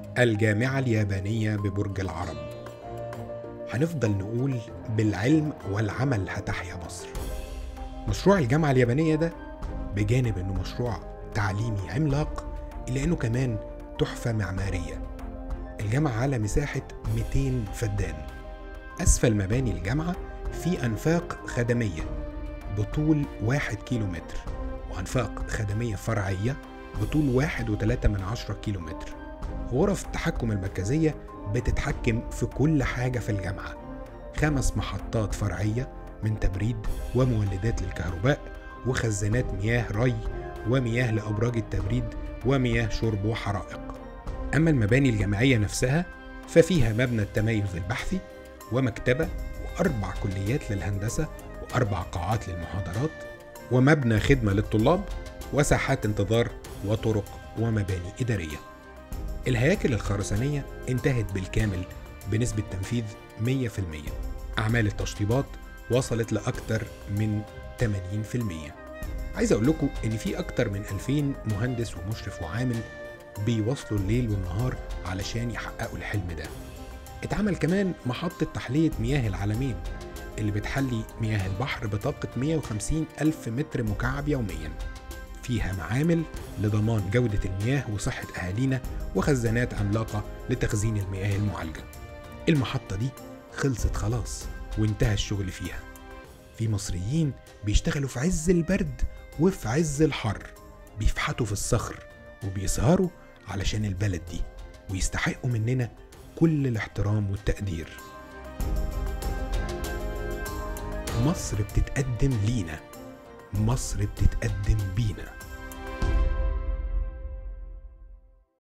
الجامعة اليابانية ببرج العرب هنفضل نقول بالعلم والعمل هتحيا مصر مشروع الجامعة اليابانية ده بجانب انه مشروع تعليمي عملاق الا انه كمان تحفة معمارية الجامعة على مساحة 200 فدان أسفل مباني الجامعة في أنفاق خدمية بطول واحد كيلو متر وأنفاق خدمية فرعية بطول واحد وتلاتة من عشرة كيلو متر غرف التحكم المركزية بتتحكم في كل حاجة في الجامعة خمس محطات فرعية من تبريد ومولدات للكهرباء وخزانات مياه ري ومياه لأبراج التبريد ومياه شرب وحرائق أما المباني الجامعية نفسها ففيها مبنى التميز البحثي ومكتبة وأربع كليات للهندسة وأربع قاعات للمحاضرات ومبنى خدمة للطلاب وساحات انتظار وطرق ومباني إدارية الهياكل الخرسانية انتهت بالكامل بنسبة تنفيذ 100% أعمال التشطيبات وصلت لأكثر من 80% عايز أقول لكم إن في أكتر من 2000 مهندس ومشرف وعامل بيواصلوا الليل والنهار علشان يحققوا الحلم ده اتعمل كمان محطة تحلية مياه العالمين اللي بتحلي مياه البحر بطاقة 150 ألف متر مكعب يوميا فيها معامل لضمان جودة المياه وصحة أهالينا وخزانات عملاقة لتخزين المياه المعالجة المحطة دي خلصت خلاص وانتهى الشغل فيها في مصريين بيشتغلوا في عز البرد وفي عز الحر بيفحتوا في الصخر وبيسهروا علشان البلد دي ويستحقوا مننا كل الاحترام والتقدير مصر بتتقدم لينا مصر بتتقدم بينا